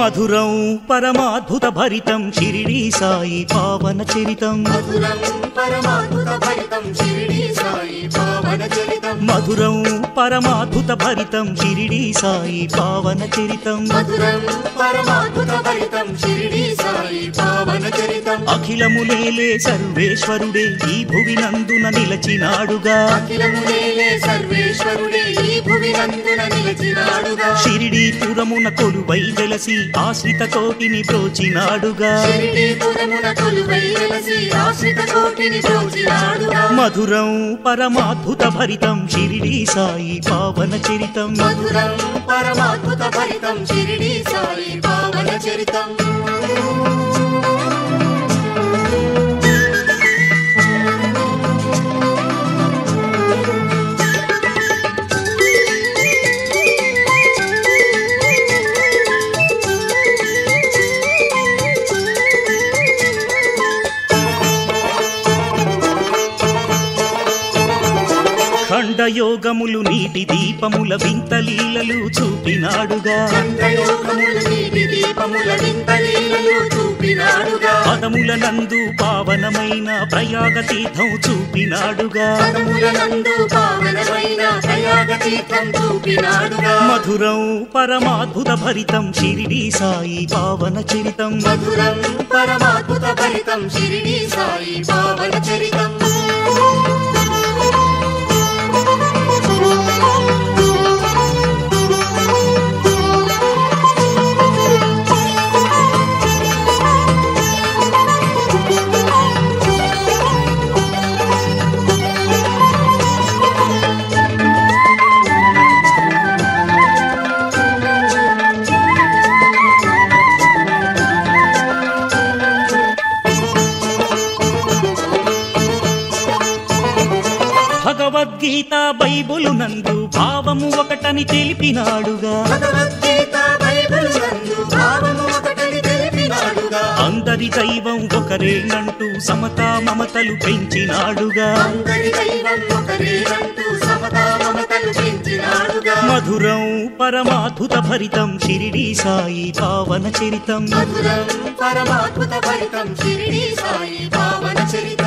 మధురం పరమాద్భుత భరితం షిరిడి సాయి పావన చరితం మధురం పరమాద్భుత భరితం షిరిడి సాయి పావన చరితం మధురం పరమాద్భుత భరితం షిరిడి సాయి పావన చరితం మధురం పరమాద్భుత భరితం షిరిడి సాయి పావన చరితం అఖిలములేలే సర్వేశ్వరుడే ఈ భువి నందున నిలచినాడుగా అఖిలములేలే సర్వేశ్వరుడే ఈ భువి నందున నిలిచినాడుగా షిరిడి పురమున కొలువై వెలసి ఆశ్రిత కోటిని బ్రోచినాడుగా షిరిడీపురమున కొలువై వెలసి ఆశ్రిత కోటిని బ్రోచినాడుగా మధురం పరమాద్భుత భరితం షిరిడి సాయి పావన చరితం మధురం పరమాద్భుత భరితం షిరిడి సాయి పావన చరితం ఖండయోగములు నీటి దీపముల వింత లీలలు చూపినాడుగా చంద్రయోగముల నీటి దీపముల వింత లీలలు చూపినాడుగా పదముల నందు పావనమైన ప్రయాగ తీర్థం చూపినాడుగా పదముల నందు పావనమైన ప్రయాగ తీర్థం చూపినాడుగా మధురం పరమాద్భుత భరితం షిరిడి సాయి పావన చరితం మధురం పరమాద్భుత భరితం షిరిడి సాయి పావన చరితం భగవద్గీత బైబులు నందు భావము ఒకటని తెలిపినాడుగా భగవద్గీత బైబిల్ నందు భావము ఒకటని తెలిపినాడుగా అందరి దైవం ఒకరేనంటూ సమతా మమతలు పెంచినాడుగా అందరి దైవం ఒకరేనంటూ సమతా మమతలు పెంచినాడుగా మధురం పరమాద్భుత భరితం షిరిడి సాయి పావన చరితం మధురం పరమాద్భుత భరితం షిరిడి సాయి పావన చరితం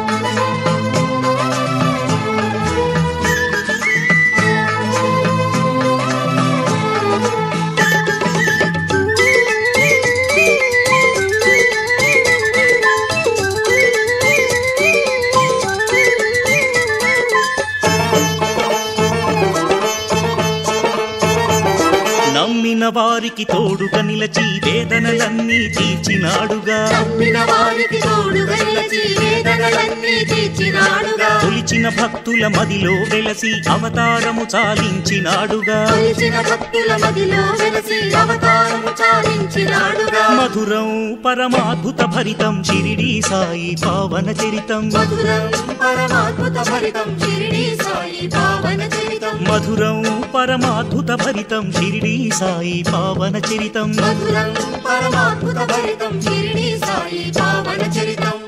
నమ్మిన వారికి తోడుగా నిలచి వేదనలన్నీ తీర్చినాడుగా నమ్మిన వారికి తోడుగా నిలిచి వేదనలన్నీ తీర్చినాడుగా కొలిచిన భక్తుల మదిలో వెలసి అవతారము చాలించినాడుగా కొలిచిన భక్తుల మదిలో వెలసి అవతారము చాలించినాడుగా మధురం పరమాద్భుత భరితం షిరిడి సాయి పావన చరితం మధురం పరమాద్భుత భరితం షిరిడి సాయి పావన చరితం మధురం పరమాద్భుత భరితం షిరిడి సాయి పావన చరితం మధురం పరమాద్భుత భరితం షిరిడి సాయి పావన చరితం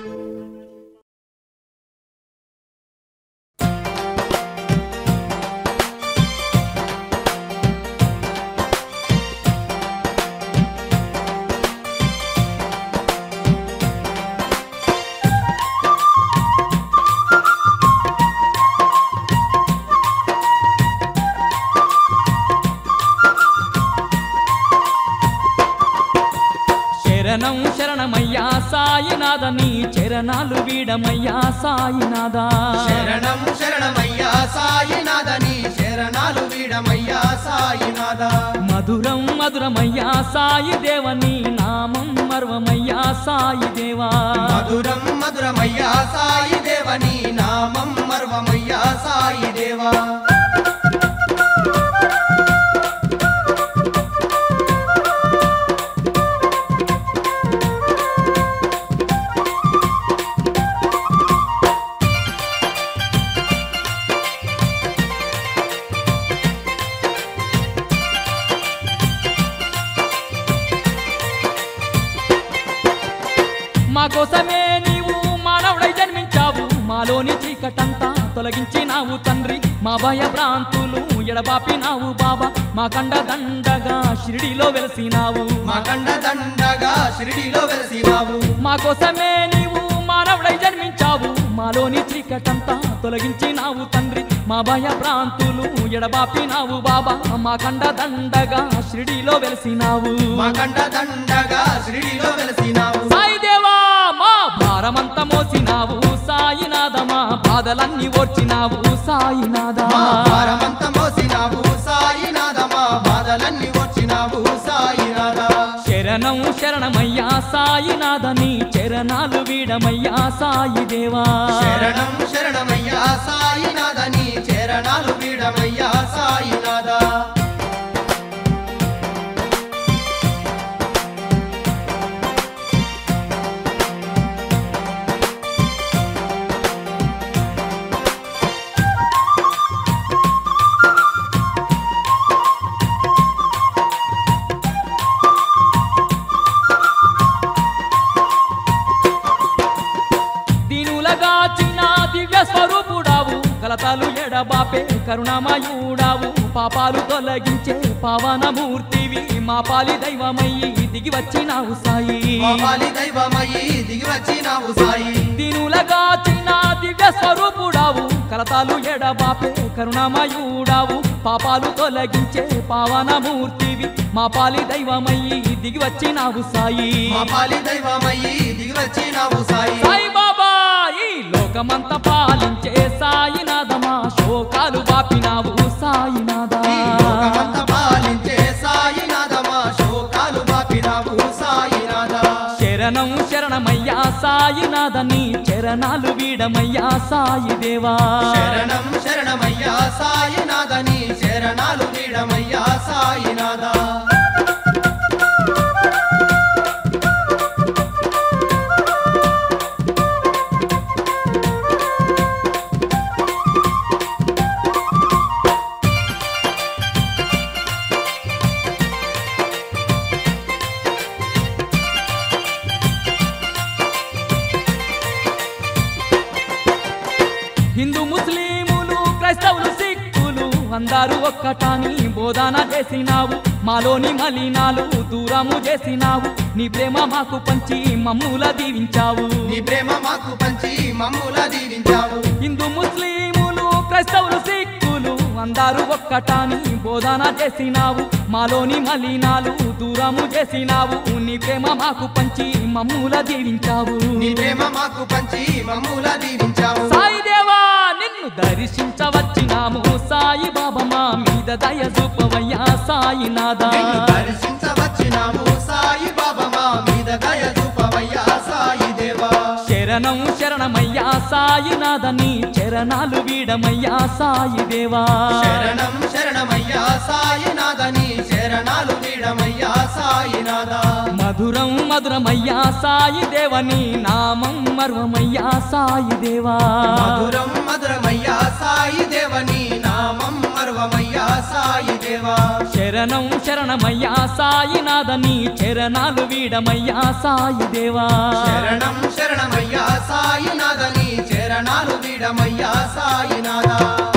శరణం శరణమయ్యా సాయినాథ నీ చరణాలు వీడమయ్యా సాయినాథ శరణం శరణమయ్యా సాయినాథని శరణాలు వీడమయ్యా సాయినాథ మధురం మధురమయ్యా సాయి దేవని నామం మర్వమయ్యా సాయి దేవా మధురం మధురమయ్యా సాయి దేవని నామం మర్వమయ్యా సాయి దేవా మా కోసమే నీవు మానవుడై జన్మించావు మాలోని చీకటంతా తొలగించినావు తండ్రి మా భయ భ్రాంతులు ఎడబాపినావు బాబా మా కండ దండగా షిరిడిలో వెలసినావు మా కండ దండగా షిరిడిలో వెలసినావు మా కోసమే నీవు మానవుడై జన్మించావు మాలోని చీకటంతా తొలగించినావు తండ్రి మా భయ ప్రాంతులు ఎడబాపినావు బాబా మా కండ దండగా షిరిడిలో వెలసినావు మా కండ దండగా షిరిడిలో వెలసినావు సాయి దేవా మా భారమంతా మోసినావు సాయినాథ మా బాధలన్నీ ఓర్చినావు సాయినాథ మా భారమంత మోసినావు సాయినాథ మా బాధలన్నీ వచ్చినావు సాయినాథ శరణం శరణమయ్యా సాయినాథ నీ చరణాలు వీడమయ్యా సాయి దేవా శరణం శరణమయ్యా సాయినాథ నీ చరణాలు వీడమయ్యా సాయినాథ దీనులగా చిన్న దివ్య స్వరూపుడావు కలతాలు ఎడబాపే కరుణామయుడావు పాపాలు తొలగించే పావనమూర్తివి మా పాలి దైవమయ్యి దిగి వచ్చినావు సాయి పాపాలి దైవమయ్యి దిగి వచ్చినావు సాయి దీనులగా చిన్న దివ్య స్వరూపుడావు కలతాలు ఎడబాపే కరుణామయుడావు పాపాలు తొలగించే పావనమూర్తివి మా పాలి దైవమయ్యి దిగి వచ్చినావు సాయి పాపాలి దైవమయ్యి దిగి వచ్చినావు సాయి సాయి బాబా ఈ లోకమంతా పాలించే సాయినాథమా శోకాలు బాపినావు సాయినాథ ఈ లోకమంతా పాలించే సాయినాథ మా శోకాలు బాపినావు సాయినాథ శరణం శరణమయ్యా సాయినాథ నీ చరణాలు వీడమయ్యా సాయి దేవా శరణం శరణమయ్యా సాయినాథ నీ శరణాలు వీడమయ్యా సాయినాథ హిందూ ముస్లిములు క్రైస్తవులు సిక్కులు అందరూ ఒక్కటాని బోధన చేసినావు మాలోని మలినాలు దూరము చేసినావు నీ ప్రేమ మాకు పంచి మమ్ముల దీవించావు నీ ప్రేమ మాకు పంచి మమ్ముల దీవించావు హిందూ ముస్లిములు క్రైస్తవులు సిక్కులు అందరూ ఒక్కటాని బోధన చేసినావు మాలోని మలినాలు దూరము చేసినావు నీ ప్రేమ మాకు పంచి మమ్ముల దీవించావు నీ ప్రేమ మాకు పంచి మమ్ముల దీవించావు సాయి దేవా నిన్ను దర్శించవచ్చినాము సాయి బాబా మా మీద దయ చూపవయ్యా సాయినాథ నిన్ను దర్శించవచ్చినాము సాయి బాబా మా మీద దయ చూపవయ్యా సాయి దేవా శరణం శరణమయ్యా సాయినాథ నీ చరణాలు వీడమయ్యా సాయి దేవా శరణం శరణమయ్యా సాయినాథ నీ శరణాలు వీడమయ్యా సాయినాథ మధురం మధురమయ్యా సాయి దేవని నామం మర్వమయ్యా సాయి దేవా మధురం మధురమయ్యా సాయి దేవని నామం మర్వమయ్యా సాయి దేవా శరణం శరణమయ్యా సాయినాథ నీ చరణాలు వీడమయ్యా సాయి దేవా శరణం శరణమయ్యా సాయినాథ నీ చరణాలు వీడమయ్యా సాయినాథ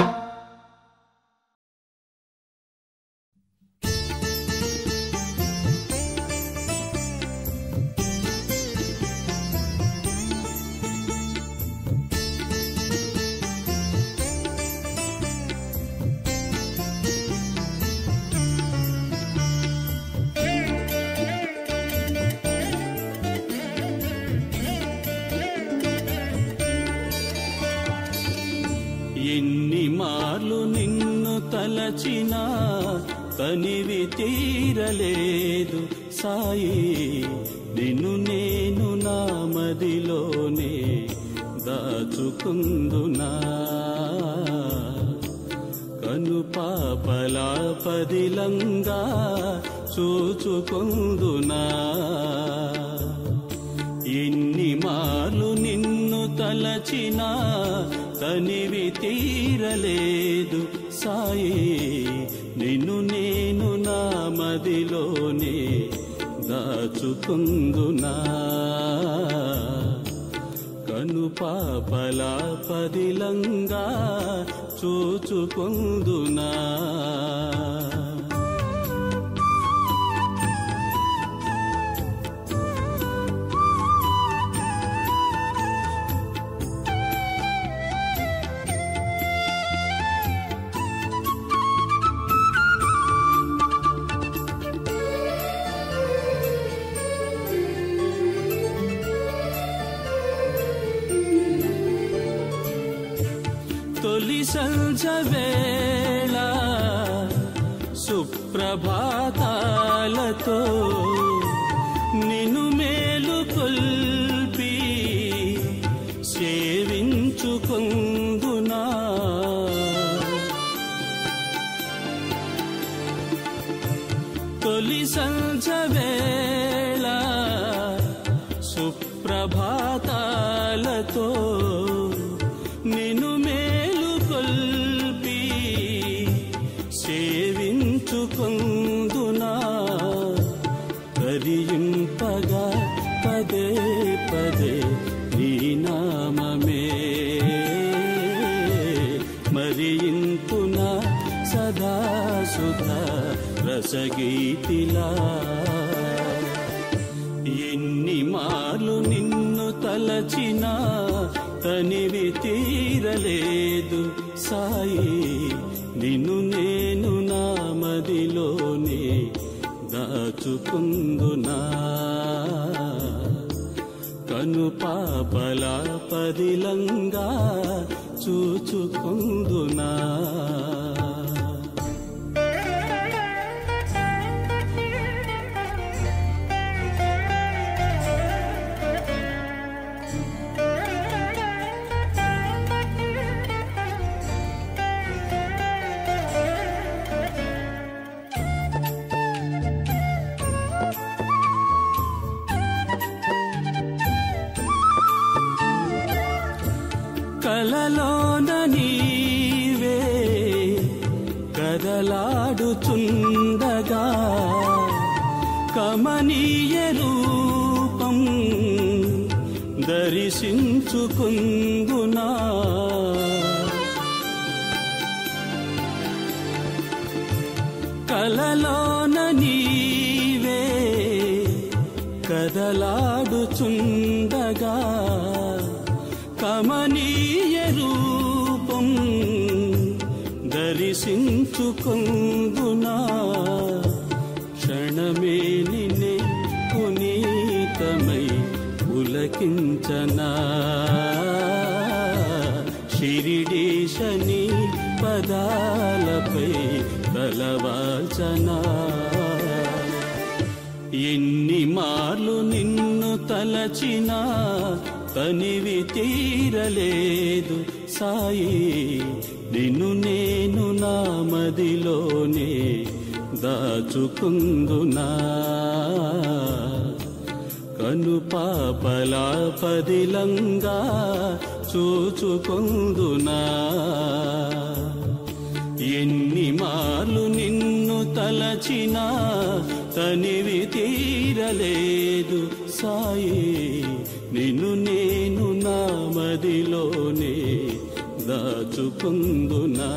ఎన్ని మార్లు నిన్ను తలచినా తనివి తీరలేదు సాయి నిన్ను నేను నా మదిలోనే దాచుకుందునా కను పాపలా పదిలంగా చూచుకుందునా ఎన్ని మాలు నిన్ను తలచినా తనివి తీరలేదు సాయి నిన్ను నేను నా మదిలోనే దాచుకుందునా కను పాపలా పదిలంగా చూచుకుందునా తొలి సంజ వేళ సుప్రభాతాలతో నిన్ను మేలు కొల్పి సేవించుకుందునా తొలి సంజ వేళ సుప్రభాతాలతో నిన్ను మేలు కొల్పి సేవించుకుందునా కరియింపగా పదే పదే నీ నామమే మరియింతునా సదా సుధా రసగీతిలా ఎన్ని మాలు నిన్ను తలచినా తనివి తీరలేదు సాయి నిన్ను నేను నా మదిలోనే దాచుకుందునా కను పాపల పదిలంగా చూచుకుందునా కలలోన నీవే కదలాడుచుండగా కమనీయ రూపం దర్శించుకుందునా కలలోన నీవే కదలాడుచుండగా కమనీయ రూపం దర్శించుకుందునా క్షణమే నిన్నే పునీతమై పులకించనా షిరిడీశని పదాలపై తలవాల్చనా ఎన్ని మార్లు నిన్ను తలచినా తనివి తీరలేదు సాయి నిన్ను నేను నా మదిలోనే దాచుకుందునా కను పాపల పదిలంగా చూచుకుందునా ఎన్ని మార్లు నిన్ను తలచినా తనివి తీరలేదు సాయి నిన్ను నేను నా మదిలోనే దాచుకుందునా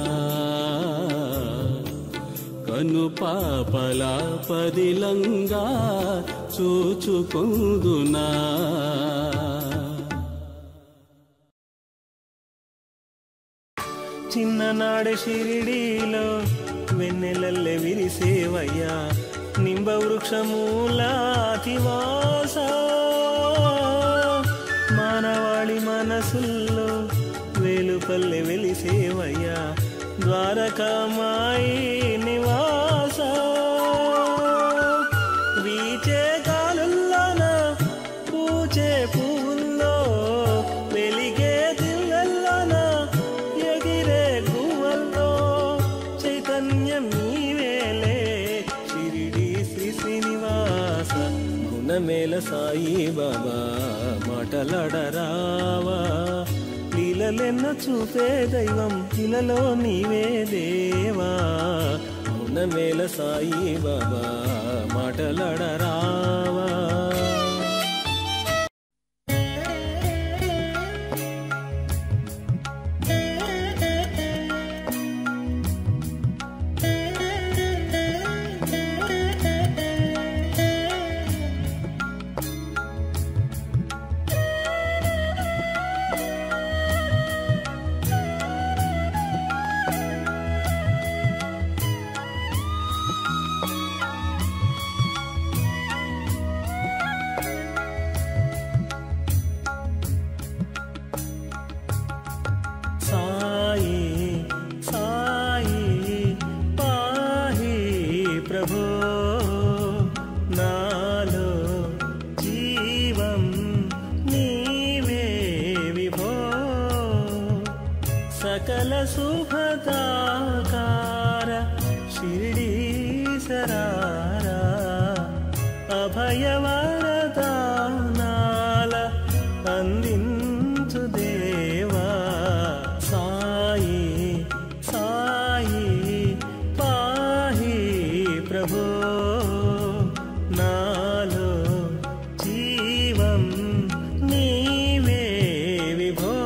కను పాపల పదిలంగా చూచుకుందునా చిన్ననాడే షిరిడీలో వెన్నెలల్లె విరిసేవయ్యా నింబ వృక్షమూలాతివాస మానవాళి మనసుల్లో వేలుపల్లె వెలిసేవయ్యా ద్వారకామాయి నివాస వీచే గాలుల్లోన పూచే పువ్వుల్లో వెలిగే దివ్వెల్లోన ఎగిరే గువ్వల్లో చైతన్యం నీవేలే షిరిడి శ్రీ శ్రీనివాస గుణమేల సాయి బాబా మాటలాడరావా లీలలెన్న చూపే దైవం ఇలలో నీవే దేవా గుణమేల సాయి బాబా మాటలాడరావా నాలో జీవం నీవే విభో సకల శుభదాకార షిరిడీసరారా అభయవరదానాల అందించు దేవా సాయి సాయి పాహి ప్రభో నాలో జీవం నీవే విభో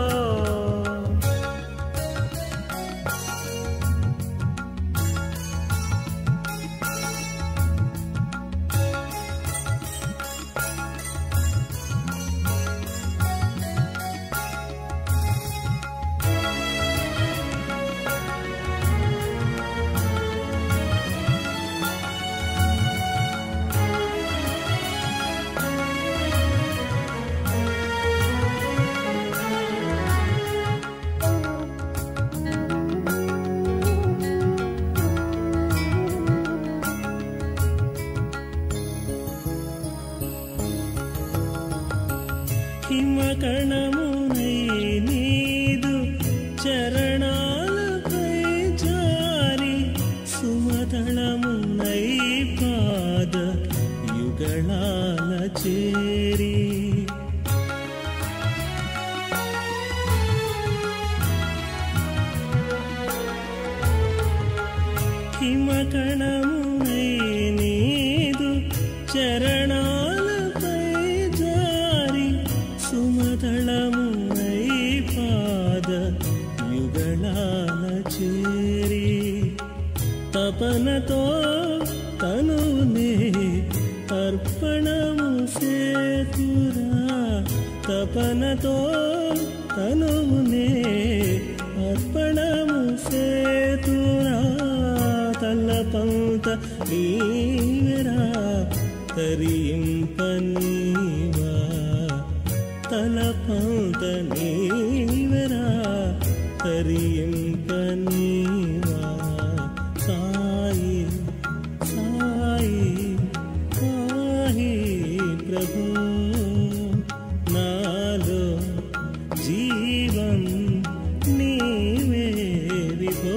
హిమకణమునై నీదు చరణాలపై జారి సుమతళమునై పాద యుగళాల చేరి హిమకణమునై నీదు చరణాలపై జారి సుమతళమునై పాద యుగళాల చేరి తపనతో తనునే అర్పణము సేతురా తపనతో తనునే అర్పణము సేతురా తల్లపంత నీవెరా తరింపనీవా తలపంత నీవెరా తరింపనీవా సాయి సాయి సాయి ప్రభు నాలో జీవం నీవే విభో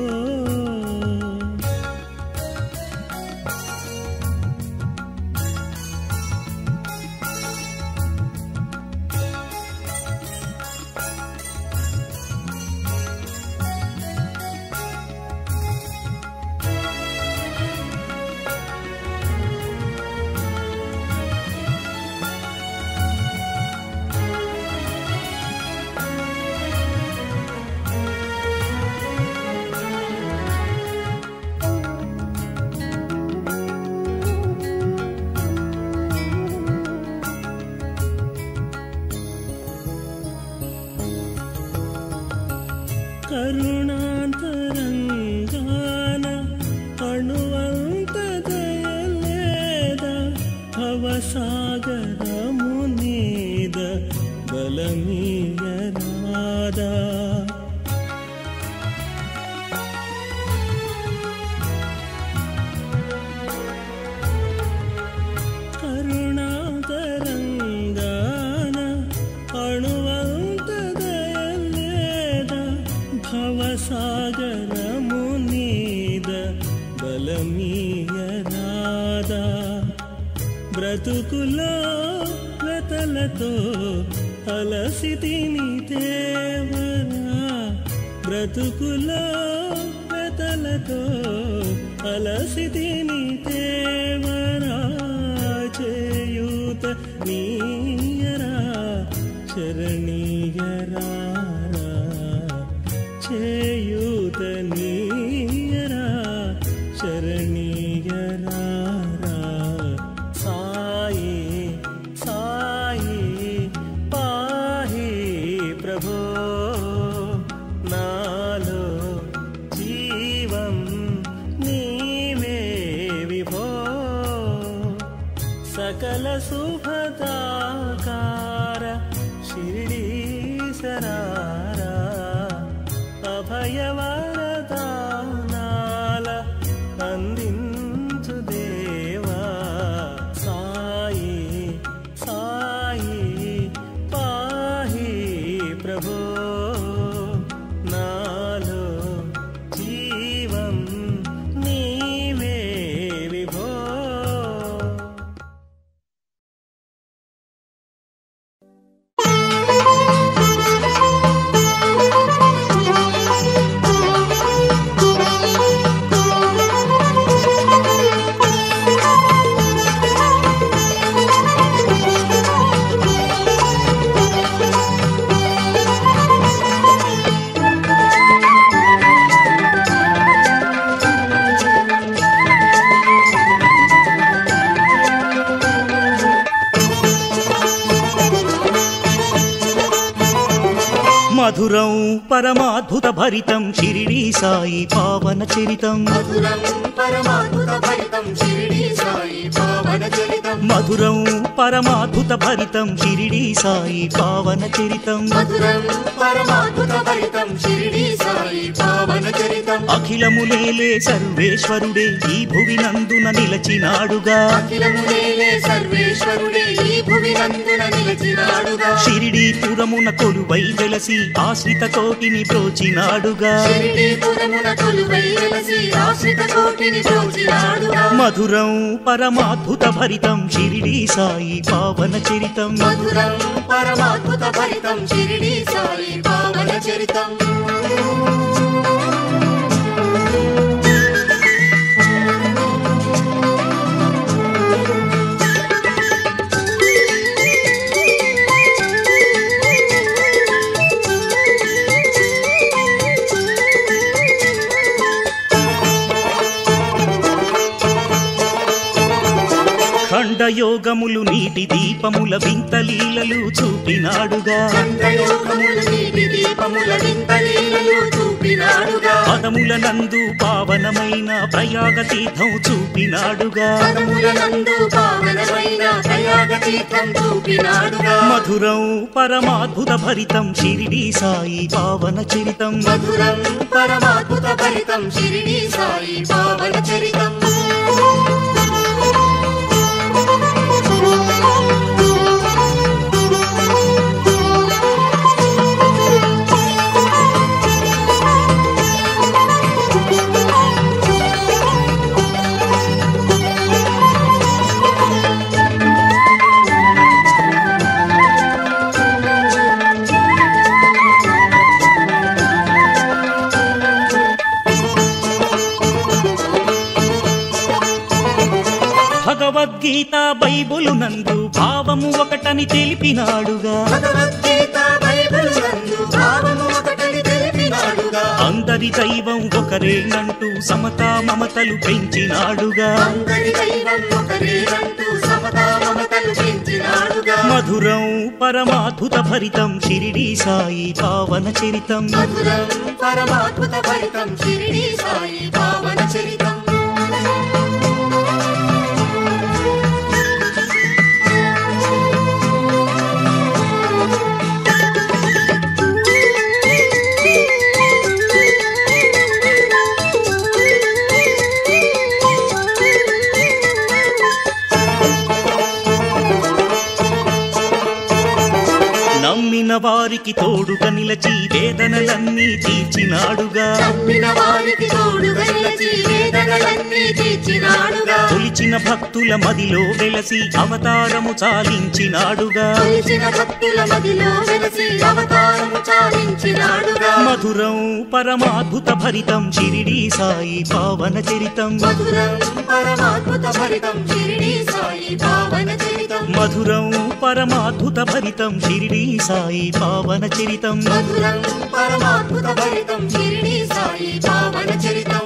కరుణాంతరంగాన అణువంత దయలేద భవసాగరము నీద బలమీయరాదా కరుణాతరంగాన అణువంత దయలేద భవసాగరము నీద బలమీయరాదా బ్రతుకులో వెతలతో అలసితిని దేవరా బ్రతుకులో వెతలతో అలసితిని దేవరా చేయూత నీయరా శరణీయరా చేయూత నీయరా శరణీయరా సాయి సాయి పాహి ప్రభో నాలో జీవం నీవే విభో సకల శుభదా మధురం పరమాద్భుత భరితం షిరిడి సాయి పావన చరితం మధురం పరమాద్భుత భరితం షిరిడి సాయి పావన చరితం మధురం పరమాద్భుత భరితం షిరిడి సాయి పావన చరితం మధురం పరమాద్భుత భరితం షిరిడి సాయి పావన చరితం అఖిలములేలే సర్వేశ్వరుడే ఈ భువి నందున నిలచినాడుగా అఖిలములేలే సర్వేశ్వరుడే ఈ భువి నందున నిలిచినాడుగా షిరిడి పురమున కొలువై వెలసి ఆశ్రిత కోటిని ప్రోచినాడుగా షిరిడీపురమున కొలువై వెలసి ఆశ్రిత కోటిని బ్రోచినాడుగా మధురం పరమాద్భుత భరితం షిరిడి సాయి పావన చరితం మధురం పరమాద్భుత భరితం షిరిడి సాయి పావన చరితం ఖండయోగములు నీటి దీపముల వింత లీలలు చూపినాడుగా చంద్రయోగముల నీటి దీపముల వింత లీలలు చూపినాడుగా పదముల నందు పావనమైన ప్రయాగ తీర్థం చూపినాడుగా పదముల నందు పావనమైన ప్రయాగ తీర్థం చూపినాడుగా మధురం పరమాద్భుత భరితం షిరిడి సాయి పావన చరితం మధురం పరమాద్భుత భరితం షిరిడి సాయి పావన చరితం భగవద్గీత బైబులు నందు భావము ఒకటని తెలిపినాడుగా భగవద్గీత బైబిల్ నందు భావము ఒకటని తెలిపినాడుగా అందరి దైవం ఒకరేనంటూ సమతా మమతలు పెంచినాడుగా అందరి దైవం ఒకరేనంటూ సమతా మమతలు పెంచినాడుగా మధురం పరమాద్భుత భరితం షిరిడి సాయి పావన చరితం మధురం పరమాద్భుత భరితం షిరిడి సాయి పావన చరితం నమ్మిన వారికి తోడుగా నిలచి వేదనలన్నీ తీర్చినాడుగా నమ్మిన వారికి తోడుగా నిలచి వేదనలన్నీ తీర్చినాడుగా కొలిచిన భక్తుల మదిలో వెలసి అవతారము చాలించినాడుగా కొలిచిన భక్తుల మదిలో వెలసి అవతారము చాలించినాడుగా మధురం పరమాద్భుత భరితం షిరిడి సాయి పావన చరితం మధురం పరమాద్భుత భరితం షిరిడి సాయి పావన చరితం మధురం పరమాద్భుత భరితం షిరిడి సాయి పావన చరితం మధురం పరమాద్భుత భరితం షిరిడి సాయి పావన చరితం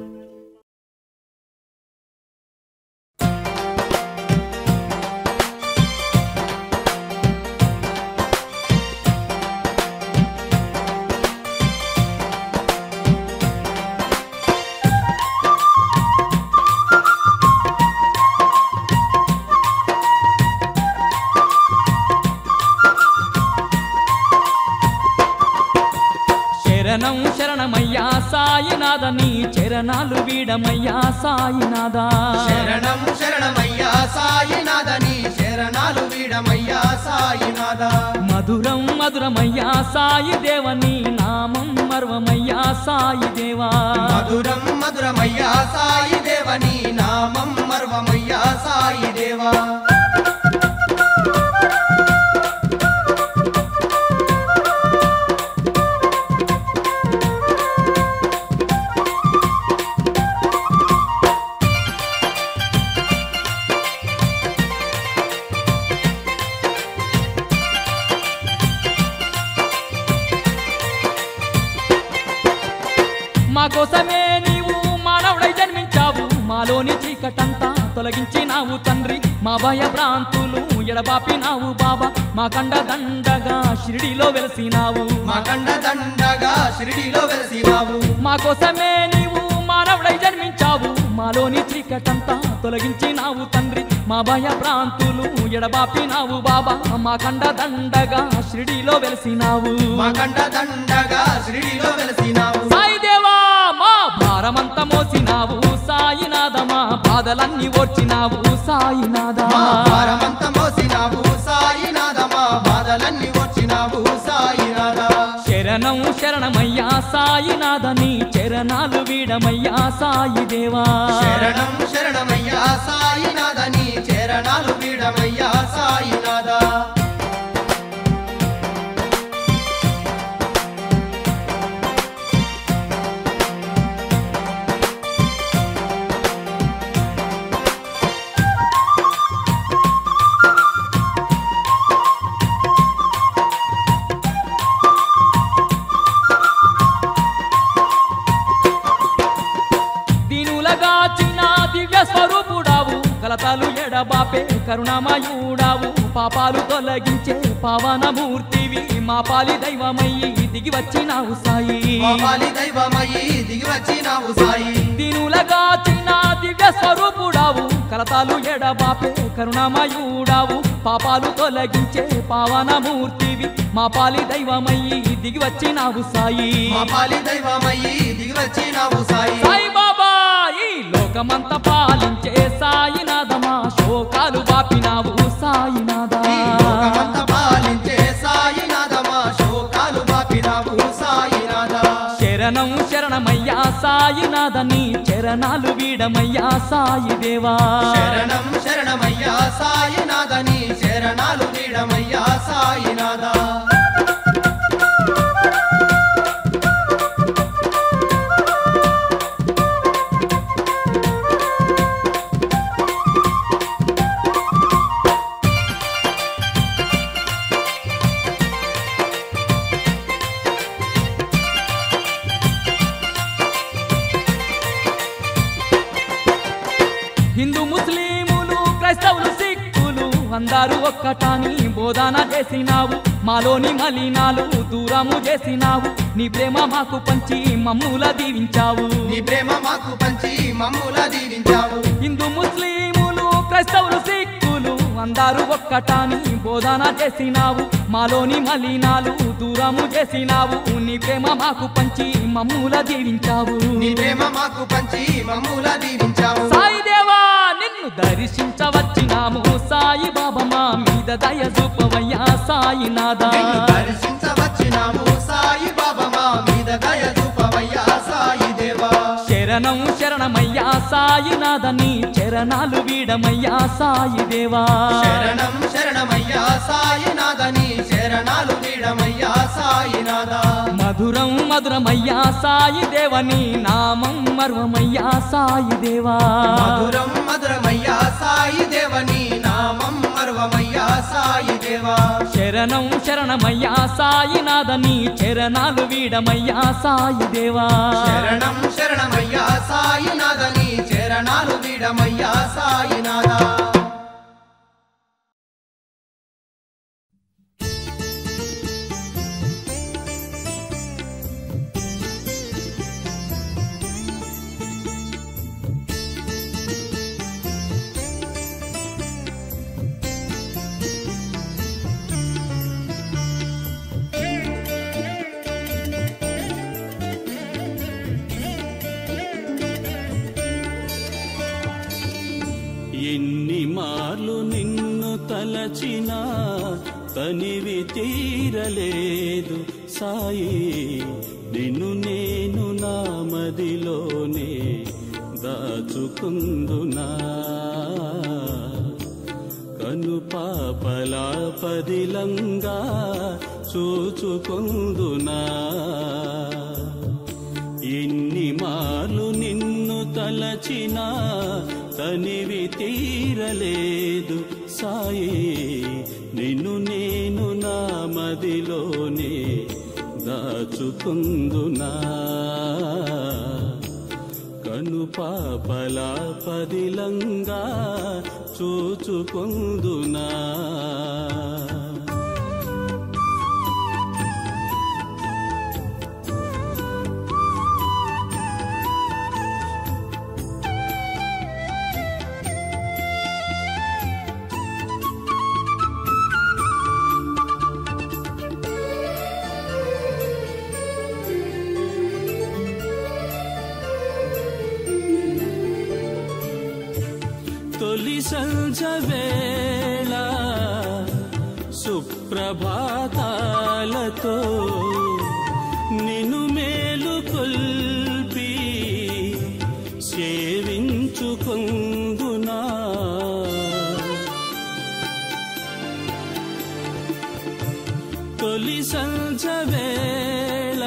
శరణం శరణమయ్యా సాయినాథ నీ చరణాలు వీడమయ్యా సాయినాథ శరణం శరణమయ్యా సాయినాథని శరణాలు వీడమయ్యా సాయినాథ మధురం మధురమయ్యా సాయి దేవని నామం మర్వమయ్యా సాయి దేవా మధురం మధురమయ్యా సాయి దేవని నామం మర్వమయ్యా సాయి దేవా మా కోసమే నీవు మానవుడై జన్మించావు మాలోని చీకటి చీకటంతా తొలగించినావు తండ్రి మా భయ భ్రాంతులు ఎడబాపినావు బాబా మా కండ దండగా షిరిడిలో వెలసినావు మా కండ దండగా షిరిడిలో వెలిసినావు మా కోసమే నీవు మానవుడై జన్మించావు మాలోని చీకటంతా తొలగించినావు తండ్రి మా భయ భ్రాంతులు ఎడబాపినావు బాబా మా కండ దండగా షిరిడిలో వెలసినావు మా కండ దండగా షిరిడిలో వెలిసినావు సాయి దేవా మా భారమంతా మోసినావు సాయినాథ మా బాధలన్నీ ఓర్చినావు సాయినాథ మా భారమంత మోసినావు సాయినాథ మా బాధలన్నీ వచ్చినావు సాయినాథ శరణం శరణమయ్యా సాయినాథ నీ చరణాలు వీడమయ్యా సాయి దేవా శరణం శరణమయ్యా సాయినాథ నీ చరణాలు వీడమయ్యా సాయినాథ దీనులగా చిన్న దివ్య స్వరూపుడావు కలతాలు ఎడబాపే కరుణామయుడావు పాపాలు తొలగించే పావనమూర్తివి మా పాలి దైవమయ్యి దిగి వచ్చినావు సాయి పాపాలి దైవమయ్యి దిగి వచ్చినావు సాయి దీనులగా చిన్న దివ్య స్వరూపుడావు కలతాలు ఎడబాపే కరుణామయుడావు పాపాలు తొలగించే పావనమూర్తివి మా పాలి దైవమయ్యి దిగి వచ్చినావు సాయి మా పాలి దైవమయ్యి దిగి వచ్చినావు సాయి సాయి బాబా ఈ లోకమంతా పాలించే సాయినాథ మా శోకాలు బాపినావు సాయినాథ ఈ లోకమంతా పాలించే సాయినాథ మా శోకాలు బాపినావు సాయినాథ శరణం శరణమయ్యా సాయినాథ నీ చరణాలు వీడమయ్యా సాయి దేవా శరణం శరణమయ్యా సాయినాథ నీ శరణాలు వీడమయ్యా సాయినాథ హిందూ ముస్లిములు క్రైస్తవులు సిక్కులు అందరూ ఒక్కటాని బోధన చేసినావు మాలోని మలినాలు దూరము చేసినావు నీ ప్రేమ మాకు పంచి మమ్ముల దీవించావు నీ ప్రేమ మాకు పంచి మమ్ముల దీవించావు హిందూ ముస్లిములు క్రైస్తవులు సిక్కులు అందరూ ఒక్కటాని బోధన చేసినావు మాలోని మలినాలు దూరము చేసినావు నీ ప్రేమ మాకు పంచి మమ్ముల దీవించావు నీ ప్రేమ మాకు పంచి మమ్ముల దీవించావు సాయి దేవా నిన్ను దర్శించవచ్చినాము సాయి బాబా మా మీద దయ చూపవయ్యా సాయినాథ నిన్ను దర్శించవచ్చినాము సాయి బాబా మా మీద దయ చూపవయ్యా సాయి దేవా శరణం శరణమయ్యా సాయినాథ నీ చరణాలు వీడమయ్యా సాయి దేవా శరణం శరణమయ్యా సాయినాథ నీ శరణాలు వీడమయ్యా సాయినాథ మధురం మధురమయ్యా సాయి దేవని నామం మర్వమయ్యా సాయి దేవా మధురం మధురమయ్యా సాయి దేవని నామం మర్వమయ్యా సాయి దేవా శరణం శరణమయ్యా సాయినాథ నీ చరణాలు వీడమయ్యా సాయి దేవా శరణం శరణమయ్యా సాయినాథ నీ చరణాలు వీడమయ్యా సాయినాథ ఎన్ని మార్లు నిన్ను తలచినా తనివి తీరలేదు సాయి నిన్ను నేను నా మదిలోనే దాచుకుందునా కను పాపలా పదిలంగా చూచుకుందునా ఎన్ని మార్లు నిన్ను తలచినా తనివి తీరలేదు సాయి నిన్ను నేను నా మదిలోనే దాచుకుందునా కను పాపల పదిలంగా చూచుకొందునా తొలి సంజ వేళ సుప్రభాతాలతో నిన్ను మేలు కొల్పి సేవించుకొందునా తొలి సంజ వేళ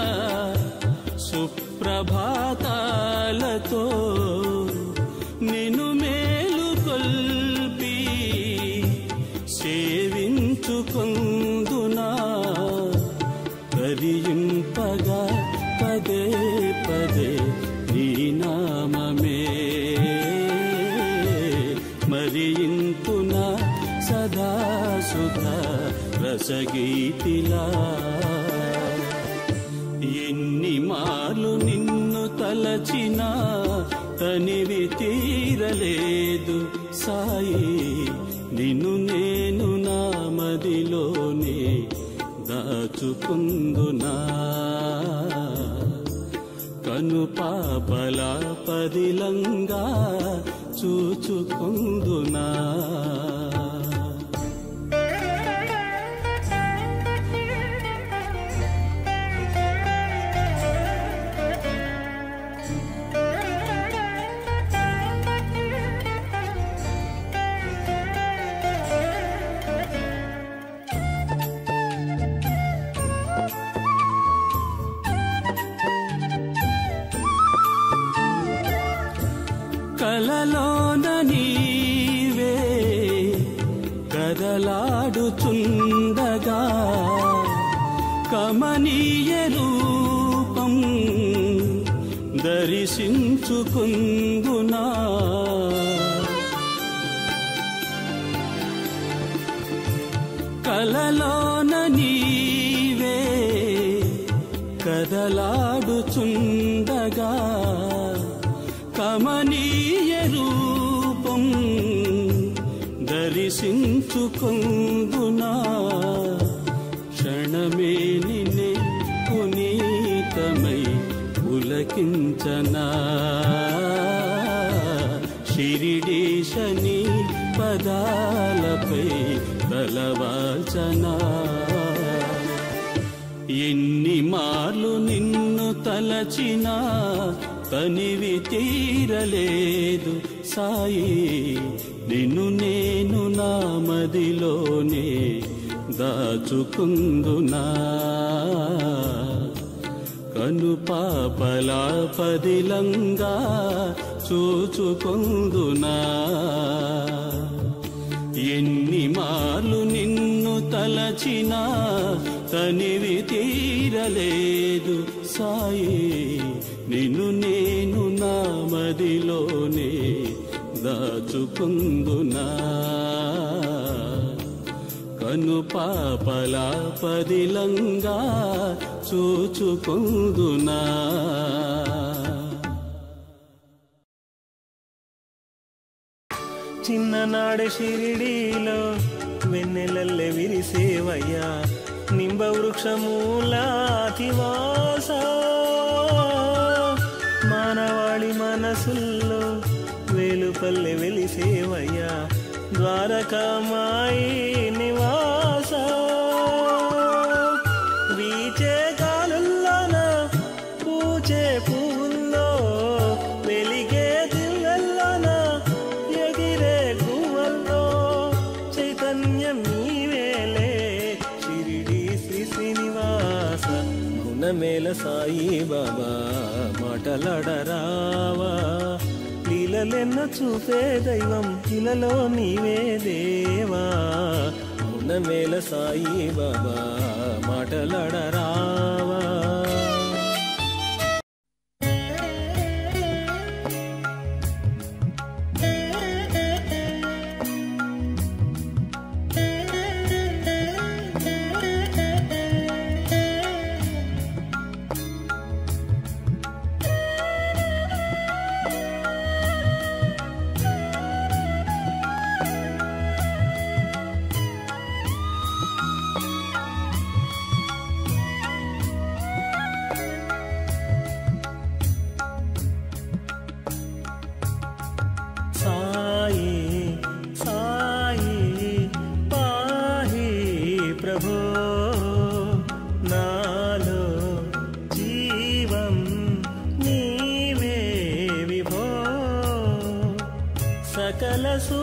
సుప్రభాతాలతో నిన్ను మేలు కొల్పి సేవించుకొందునా కరియింపగా పదే పదే నీ నామమే మరియింతునా సదా సుధ రసగీతిలా ఎన్ని మాలు నిన్ను తలచినా తనివి తీరలేదు సాయి నిన్ను నేను నా మదిలోనే దాచుకుందునా కను పాపల పదిలంగా చూచుకుందునా కలలోన నీవే కదలాడుచుండగా కమనీయ రూపం దర్శించుకుందునా కలలోన నీవే కదలాడుచుండగా కమనీయ రూపం దర్శించుకుందునా క్షణమే నిన్నే పునీతమై పులకించనా షిరిడీశని పదాలపై తలవాల్చనా ఎన్ని మార్లు నిన్ను తలచినా తనివి తీరలేదు సాయి నిన్ను నేను నా మదిలోనే దాచుకుందునా కను పాపల పదిలంగా చూచుకొందునా ఎన్ని మార్లు నిన్ను తలచినా తనివి తీరలేదు సాయి నిన్ను నేను నా మదిలోనే దాచుకుందునా కను పాపల పదిలంగా చూచుకుందునా చిన్ననాడే షిరిడీలో వెన్నెలల్లె విరిసేవయ్యా నింబ వృక్షమూలాతివాస మానవాళి మనసుల్లో వేలుపల్లె వెలిసేవయ్యా ద్వారకామాయి నివాస వీచే గాలుల్లోన పూచే పువ్వుల్లో వెలిగే దివ్వెల్లోన ఎగిరే గువ్వల్లో చైతన్యం నీవేలే షిరిడి శ్రీ శ్రీనివాస గుణమేల సాయి బాబా మాటలాడరావా లీలలెన్న చూపే దైవం ఇలలో నీవే దేవా గుణమేల సాయి బాబా మాటలాడరావా సకల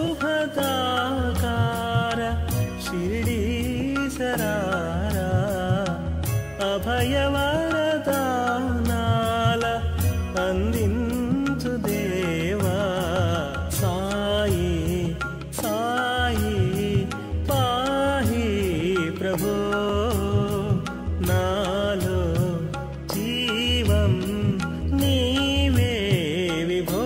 శుభదాకార షిరిడీశరారా అభయవరదానాల అందించు దేవా సాయి సాయి పాహి ప్రభో నాలో జీవం నీవే విభో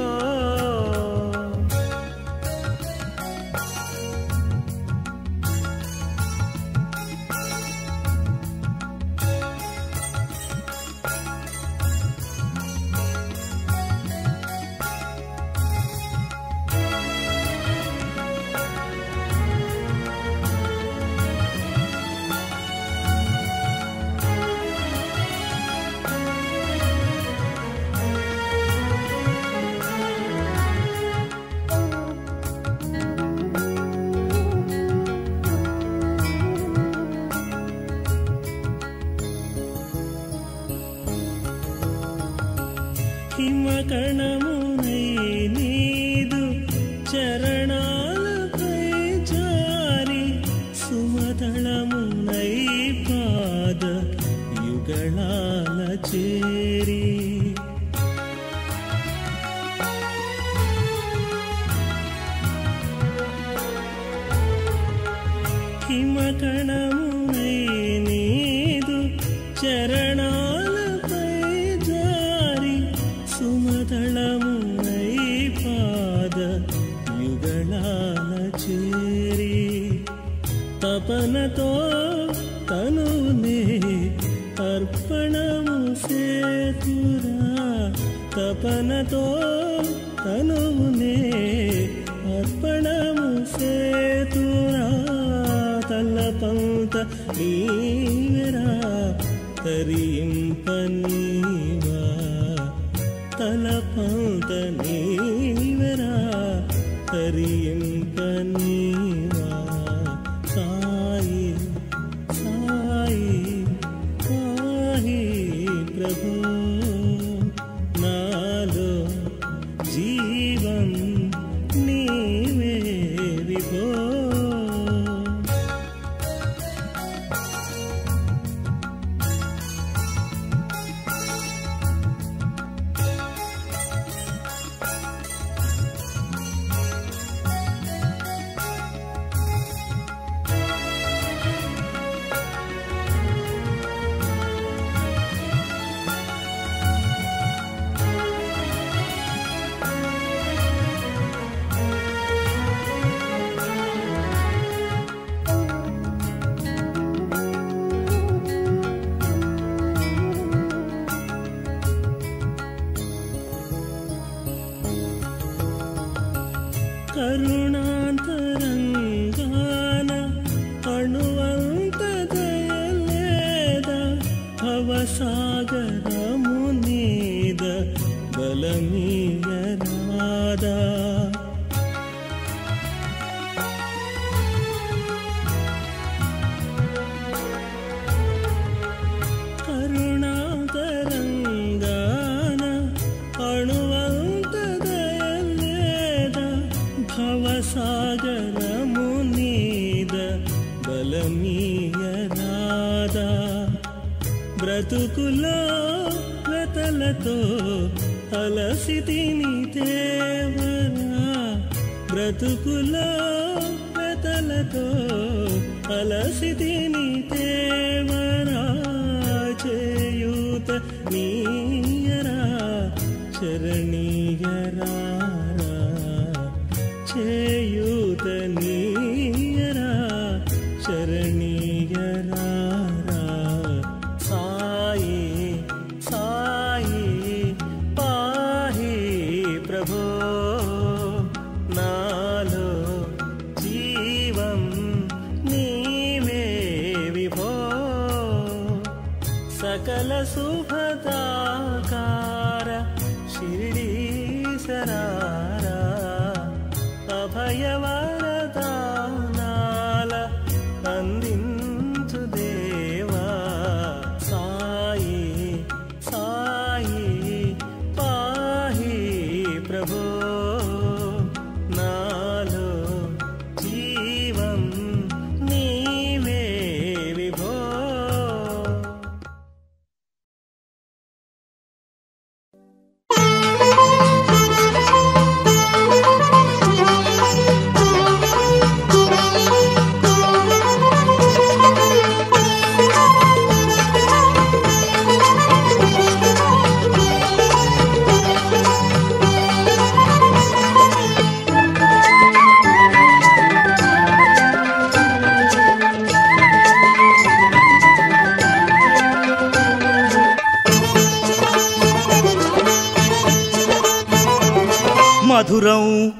హిమకణమునై నీదు చరణాలపై జారి సుమదళమునై పాద యుగళాల చేరి హిమకణమునై నీదు చరణాలపై జారి సుమదళమునై పాద యుగళాల చేరి తపనతో తనునే అర్పణము సేతురా తపనతో తనునే అర్పణము సేతురా తల్లపంత నీవెరా తరింపనీవా తలపంత నీవెరా తరింపనీవా సాయి సాయి సాయి ప్రభు నాలో జీవం నీవే విభో కరుణాంతరంగాన అణువంత దయలేద భవసాగరము నీద బలమీయరాదా కరుణాతరంగాన అణువంత దయలేద భవసాగరము నీద బలమీయరాదా బ్రతుకులో వెతలతో అలసితిని తేవరా బ్రతుకులో వెతలతో అలసితిని తేవరా చేయూత నీయరా చరణీయరా చేయూత నీయరా చరణీయరా సాయి సాయి పాహి ప్రభో నాలో జీవం నీవే విభో సకల శుభదాకార షిరిడీశరారా అభయవరదానాల అందించు దేవా సాయి సాయి పాహి ప్రభో నా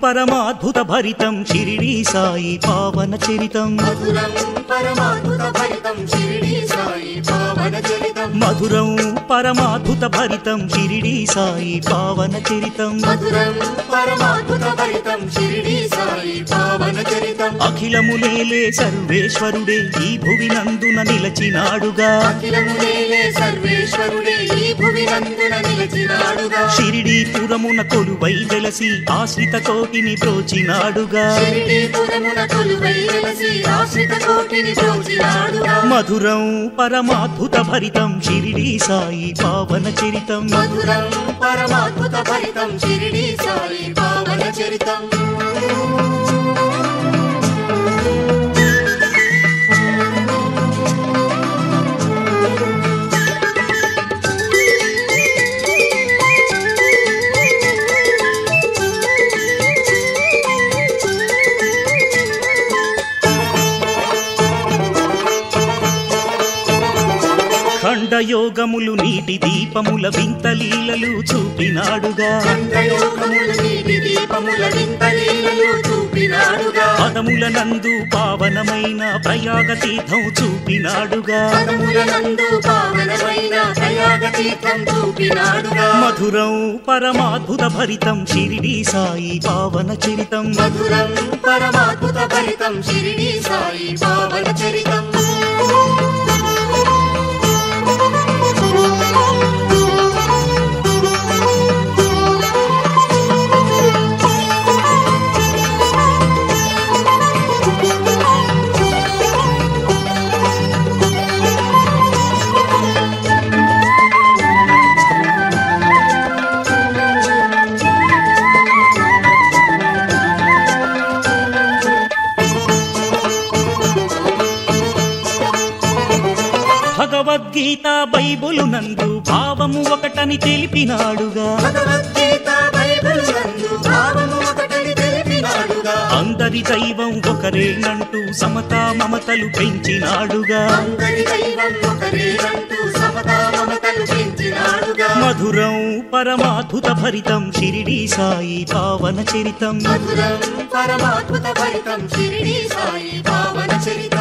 పరమాద్భుత భరితం షిరిడి సాయి పావన చరితం మధురం పరమాద్భుత భరితం షిరిడి సాయి పావన చరితం మధురం పరమాద్భుత భరితం షిరిడి సాయి పావన చరితం మధురం పరమాద్భుత భరితం షిరిడి సాయి పావన చరితం అఖిలములేలే సర్వేశ్వరుడే ఈ భువి నందున నిలచినాడుగా అఖిలములేలే సర్వేశ్వరుడే ఈ భువి నందున నిలిచినాడుగా షిరిడీపురమున కొలువై వెలసి ఆశ్రిత కోటిని బ్రోచినాడుగా షిరిడీపురమున కొలువై వెలసి ఆశ్రిత కోటిని బ్రోచినాడుగా మధురం పరమాద్భుత భరితం షిరిడి సాయి పావన చరితం మధురం పరమాద్భుత భరితం షిరిడి సాయి పావన చరితం ఖండయోగములు నీటి దీపముల వింత లీలలు చూపినాడుగా చంద్రయోగములు నీటి దీపముల వింత లీలలు చూపినాడుగా పదముల నందు పావనమైన ప్రయాగ తీర్థం చూపినాడుగా పదముల నందు పావనమైన ప్రయాగ తీర్థం చూపినాడుగా మధురం పరమాద్భుత భరితం షిరిడి సాయి పావన చరితం మధురం పరమాద్భుత భరితం షిరిడి సాయి పావన చరితం భగవద్గీత బైబులు నందు భావము ఒకటని తెలిపినాడుగా భగవద్గీత బైబిల్ నందు భావము ఒకటని తెలిపినాడుగా అందరి దైవం ఒకరేనంటూ సమతా మమతలు పెంచినాడుగా అందరి దైవం ఒకరేనంటూ సమతా మమతలు పెంచినాడుగా మధురం పరమాద్భుత భరితం షిరిడి సాయి పావన చరితం మధురం పరమాద్భుత భరితం షిరిడి సాయి పావన చరితం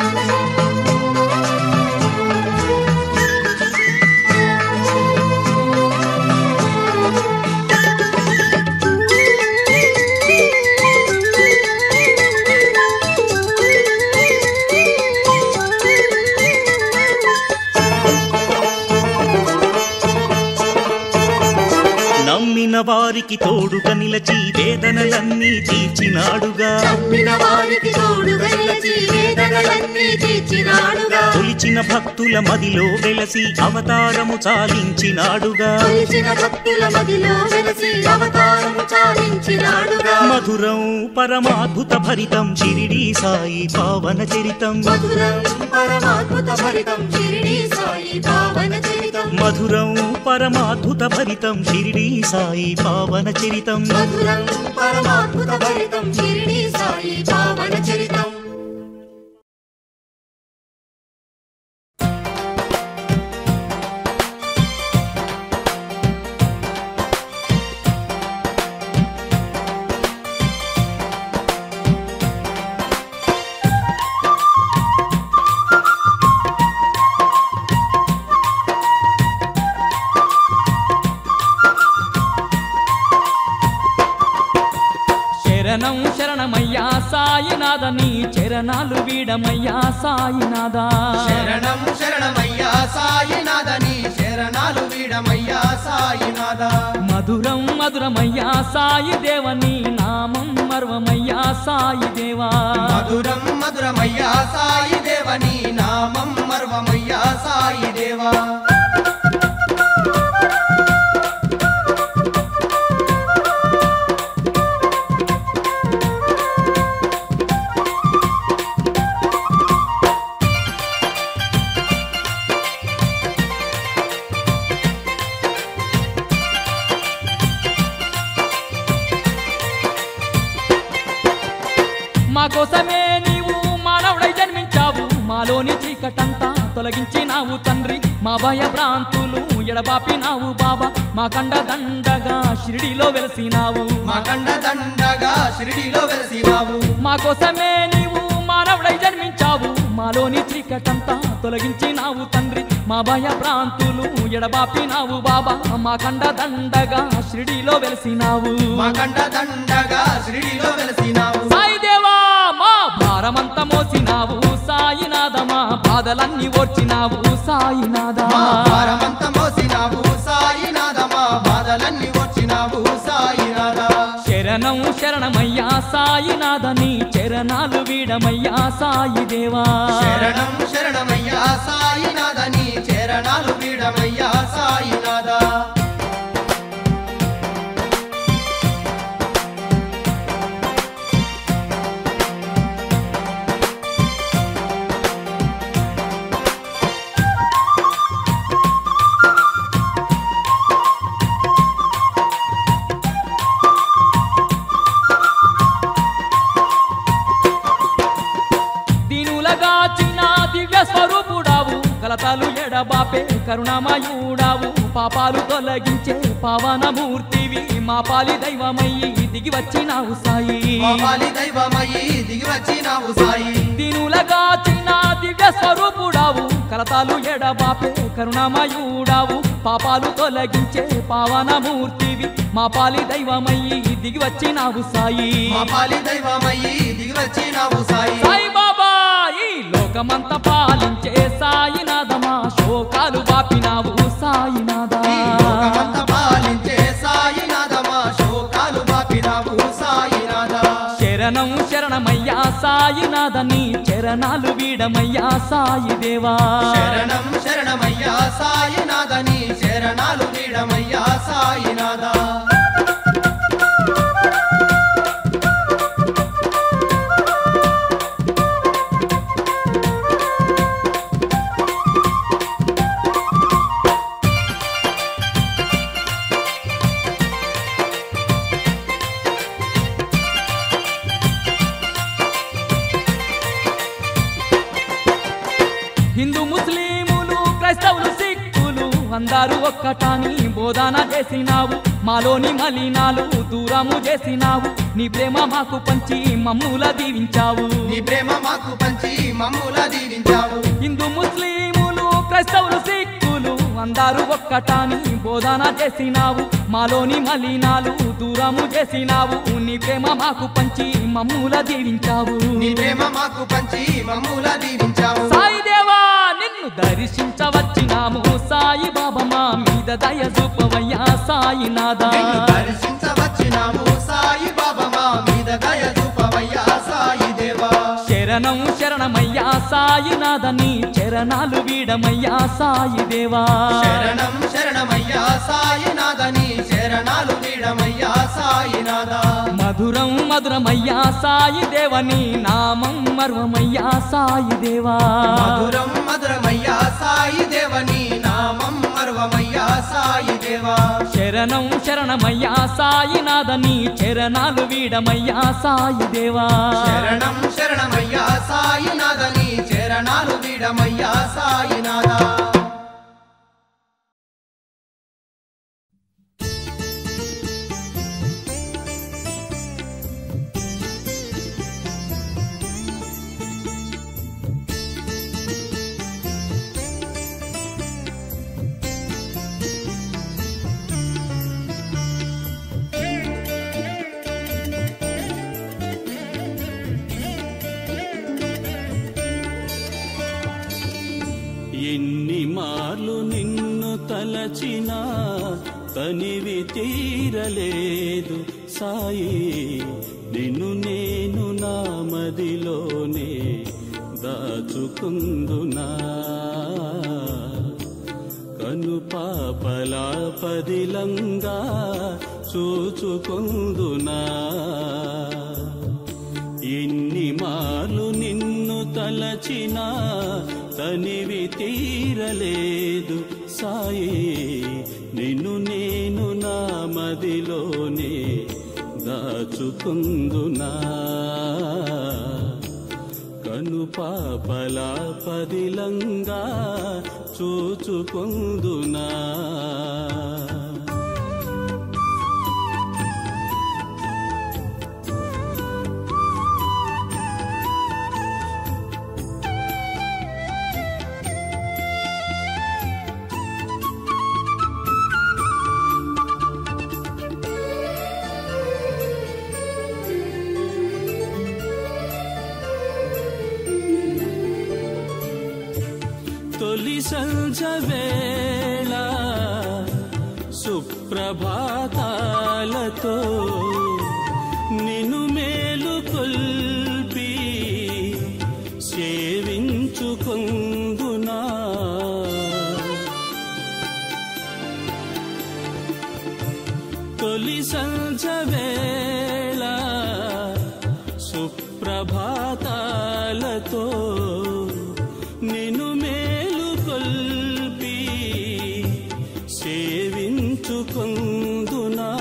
నమ్మిన వారికి తోడుగా నిలచి వేదనలన్నీ తీర్చినాడుగా నమ్మిన వారికి తోడుగా నిలిచి వేదనలన్నీ తీర్చినాడుగా తొలిచిన భక్తుల మదిలో వెలసి అవతారము చాలించినాడుగా కొలిచిన భక్తుల మదిలో వెలసి అవతారము చాలించినాడుగా మధురం పరమాద్భుత భరితం షిరిడి సాయి పావన చరితం మధురం పరమాద్భుత భరితం షిరిడి సాయి పావన చరితం మధురం పరమాద్భుత భరితం షిరిడి సాయి పావన చరితం మధురం పరమాద్భుత భరితం షిరిడి సాయి పావన చరితం శరణం శరణమయ్యా సాయినాథ నీ చరణాలు వీడమయ్యా సాయినాథా శరణం శరణమయ్యా సాయినాథని శరణాలు వీడమయ్యా సాయినాథ మధురం మధురమయ్యా సాయి దేవని నామం మర్వమయ్యా సాయి దేవా మధురం మధురమయ్యా సాయి దేవని నామం మర్వమయ్యా సాయి దేవా మా కోసమే నీవు మానవుడై జన్మించావు మాలోని చీకటంతా తొలగించినావు తండ్రి మా భయ భ్రాంతులు ఎడబాపినావు బాబా మా కండ దండగా షిరిడిలో వెలసినావు మా కండ దండగా షిరిడిలో వెలసినావు మా కోసమే నీవు మానవుడై జన్మించావు మాలోని చీకటంతా తొలగించినావు తండ్రి మా భయ భ్రాంతులు ఎడబాపినావు బాబా మా కండ దండగా షిరిడిలో వెలసినావు మా కండ దండగా షిరిడిలో వెలసినావు సాయి దేవా మా భారమంతా మోసినావు సాయినాథ మా బాధలన్నీ ఓర్చినావు సాయినాథ మా భారమంత మోసినావు సాయినాథ మా బాధలన్నీ వచ్చినావు సాయినాథ శరణం శరణమయ్యా సాయినాథ నీ చరణాలు వీడమయ్యా సాయి దేవా శరణం శరణమయ్యా సాయినాథ నీ చరణాలు వీడమయ్యా సాయినాథ దీనులగాచిన దివ్య స్వరూపుడావు కలతలు ఎడబాపే కరుణామయుడావు పాపాలు తొలగించే పావనమూర్తివి మా పాలి దైవమయ్యి దిగి వచ్చినావు సాయి పాపాలి దైవమయ్యి దిగి వచ్చినావు సాయి దీనులగాచిన దివ్య స్వరూపుడావు కలతాలు ఎడబాపే కరుణామయుడావు పాపాలు తొలగించే పావనమూర్తివి మా పాలి దైవమయ్యి దిగి వచ్చినావు సాయి పాపాలి దైవమయ్యి దిగి వచ్చినావు సాయి సాయి బాబా ఈ లోకమంతా పాలించే సాయినాథమా శోకాలు బాపినావు సాయినాథ ఈ లోకమంతా పాలించే సాయినాథ మా శోకాలు బాపినావు సాయినాథ శరణం శరణమయ్యా సాయినాథ నీ చరణాలు వీడమయ్యా సాయి దేవా శరణం శరణమయ్యా సాయినాథ నీ శరణాలు వీడమయ్యా సాయినాథ హిందూ ముస్లిములు క్రైస్తవులు సిక్కులు అందరూ ఒక్కటాని బోధన చేసినావు మాలోని మలినాలు దూరము చేసినావు నీ ప్రేమ మాకు పంచి మమ్ముల దీవించావు నీ ప్రేమ మాకు పంచి మమ్ముల దీవించావు హిందూ ముస్లిములు క్రైస్తవులు సిక్కులు అందరూ ఒక్కటాని బోధన చేసినావు మాలోని మలినాలు దూరము చేసినావు నీ ప్రేమ మాకు పంచి మమ్ముల దీవించావు నీ ప్రేమ మాకు పంచి మమ్ముల దీవించావు సాయి దేవా నిన్ను దర్శించవచ్చినాము సాయి బాబా మా మీద దయ చూపవయ్యా సాయినాథ నిన్ను దర్శించవచ్చినాము సాయి బాబా మా మీద దయ చూపవయ్యా సాయి దేవా శరణం శరణమయ్యా సాయినాథ నీ చరణాలు వీడమయ్యా సాయి దేవా శరణం శరణమయ్యా సాయినాథ నీ శరణాలు వీడమయ్యా సాయినాథ మధురం మధురమయ్యా సాయి దేవని నామం మర్వమయ్యా సాయి దేవా మధురం మధురమయ్యా సాయి దేవని నామం మర్వమయ్యా సాయి దేవా శరణం శరణమయ్యా సాయినాథ నీ చరణాలు వీడమయ్యా సాయి దేవా శరణం శరణమయ్యా సాయినాథ నీ చరణాలు వీడమయ్యా సాయినాథ ఎన్ని మార్లు నిన్ను తలచినా తనివి తీరలేదు సాయి నిన్ను నేను నా మదిలోనే దాచుకుందునా కను పాపలా పదిలంగా చూచుకుందునా ఎన్ని మార్లు నిన్ను తలచినా తనివి తీరలేదు సాయి నిన్ను నేను నా మదిలోనే దాచుకుందునా కను పాపలా పదిలంగా చూచుకొందునా తొలి సంజ వేళ సుప్రభాతాలతో నిన్ను మేలు కొల్పి సేవించుకొందునా తొలి సంజ వేళ సుప్రభాతాలతో నిన్ను మేలు కొల్పి సేవించుకొందునా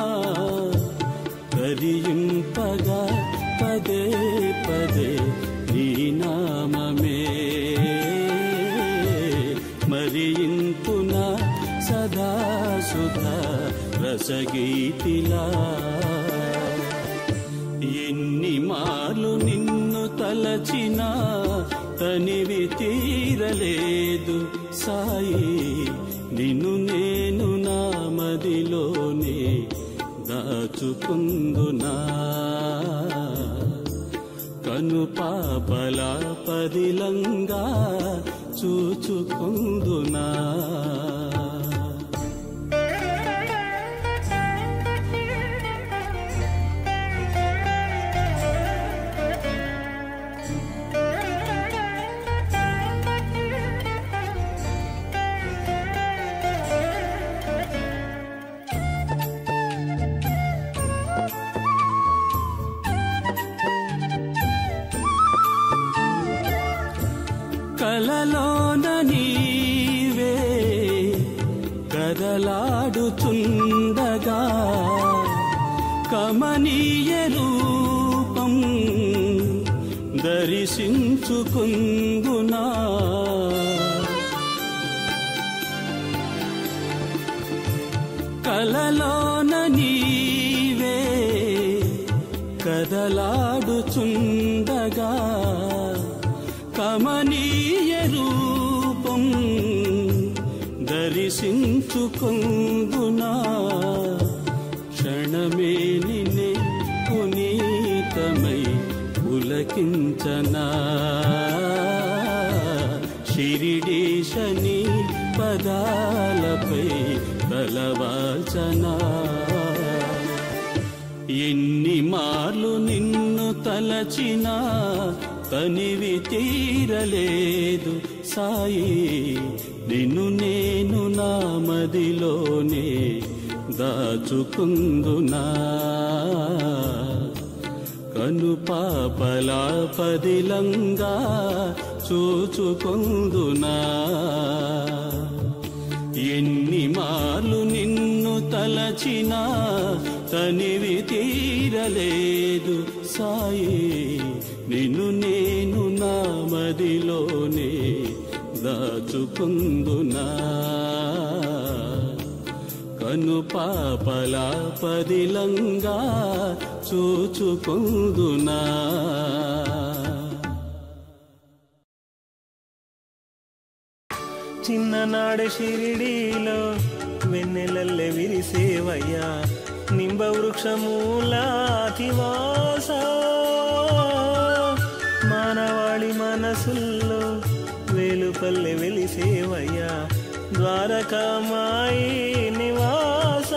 కరియింపగా పదే పదే నీ నామమే మరియింతున సదా సుధా రసగీతిలా ఎన్ని మాలు నిన్ను తలచినా తనివి తీరలేదు సాయి నిన్ను నేను నా మదిలోనే దాచుకుందునా కను పాపల పదిలంగా చూచుకుందునా కలలోన నీవే కదలాడుచుండగా కమనీయ రూపం దర్శించుకుందునా కలలోన నీవే కదలాడుచుండగా కమనీయ రూపం దర్శించుకుందునా క్షణమే నిన్నే పునీతమై పులకించనా షిరిడీశని పదాలపై తలవాల్చనా ఎన్ని మార్లు నిన్ను తలచినా తనివి తీరలేదు సాయి నిన్ను నేను నా మదిలోనే దాచుకుందునా కను పాపలా పదిలంగా చూచుకొందునా ఎన్ని మార్లు నిన్ను తలచినా తనివి తీరలేదు సాయి నిన్ను నేను నా మదిలోనే దాచుకుందునా కను పాపలా పదిలంగా చూచుకుందునా చిన్ననాడు షిరిడీలో వెన్నెలల్లె విరిసేవయ్యా నింబ వృక్షమూలాతివాస మానవాళి మనసుల్లో వేలుపల్లె వెలిసేవయ్యా ద్వారకామాయి నివాస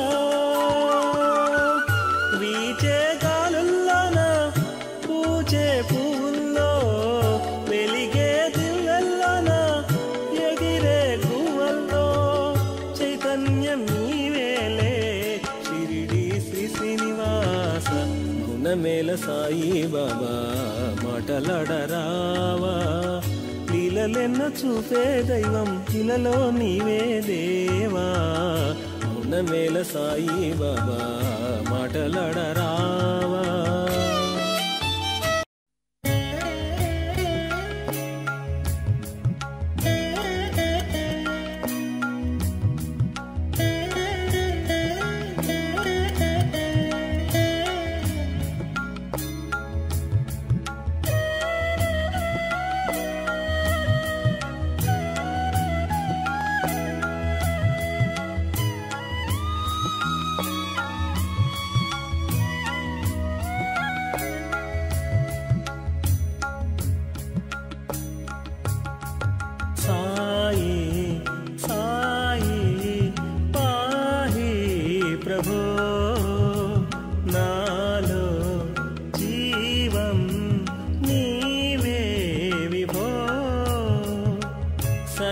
వీచే గాలుల్లోన పూచే పువ్వుల్లో వెలిగే దివ్వెల్లోన ఎగిరే గువ్వల్లో చైతన్యం నీవేలే షిరిడి శ్రీ శ్రీనివాస గుణమేల సాయి బాబా మాటలాడరావా లీలలెన్న చూపే దైవం ఇలలో నీవే దేవా గుణమేల సాయి బాబా మాటలాడరావా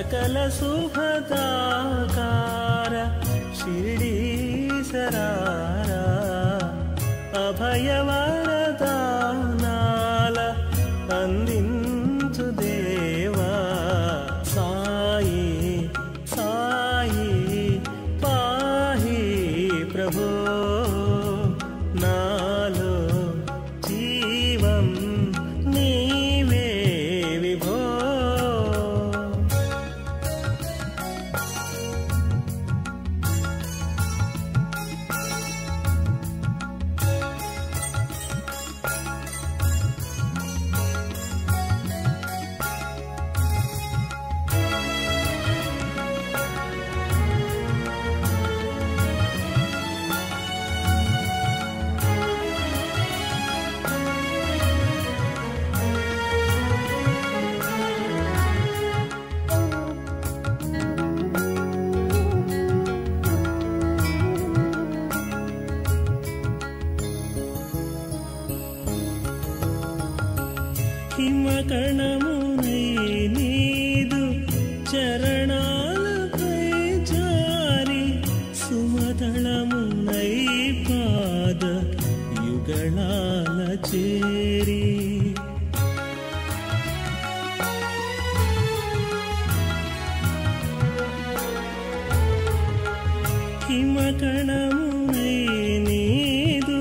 సకల శుభదాకార షిరిడీశరారా అభయవరదానాల అందించు దేవా సాయి సాయి పాహి ప్రభో నాలో జీవం నీవే విభో హిమకణమునై నీదు చరణాలపై జారి సుమతళమునై పాద యుగళాల చేరి హిమకణమునై నీదు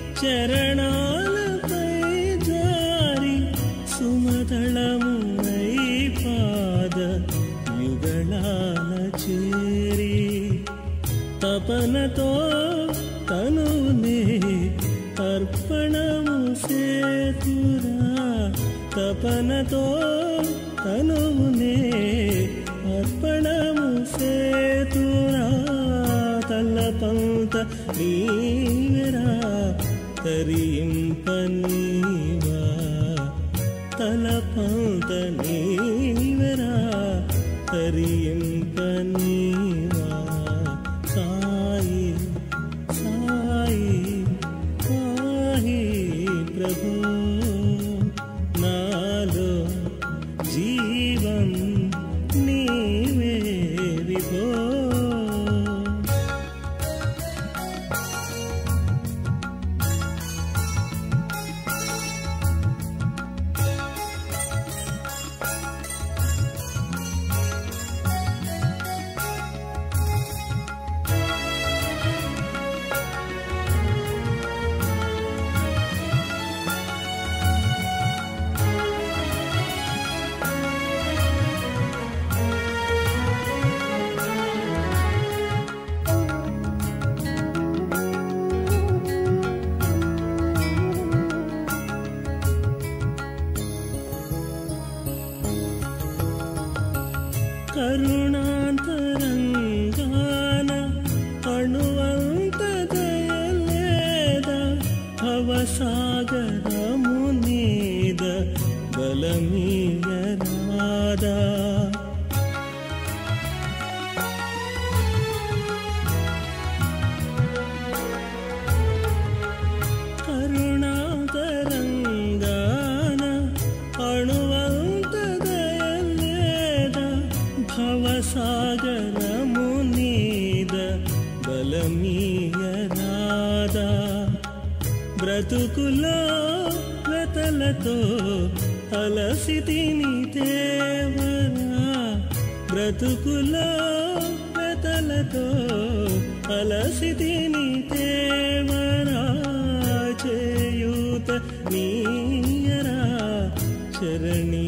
చరణాలపై జారి సుమతళమునై పాద యుగళాల చేరి తపనతో తనునే అర్పణము సేతురా తపనతో తనునే అర్పణము సేతురా తలపంత నీవెరా తరింపనీవా తలపంత నీవెరా తరింపనీవా సాయి సాయి పాహి ప్రభు నాలో జీవం నీవే విభో కరుణాంతరంగాన అణువంత దయలేద భవసాగరము నీద బలమీయరాదా కరుణాతరంగాన అణువంత దయలేద భవసాగరము నీద బలమీయరాదా బ్రతుకులో వెతలతో అలసితిని దేవరా బ్రతుకులో వెతలతో అలసితిని దేవరా చేయూత నీయరా శరణి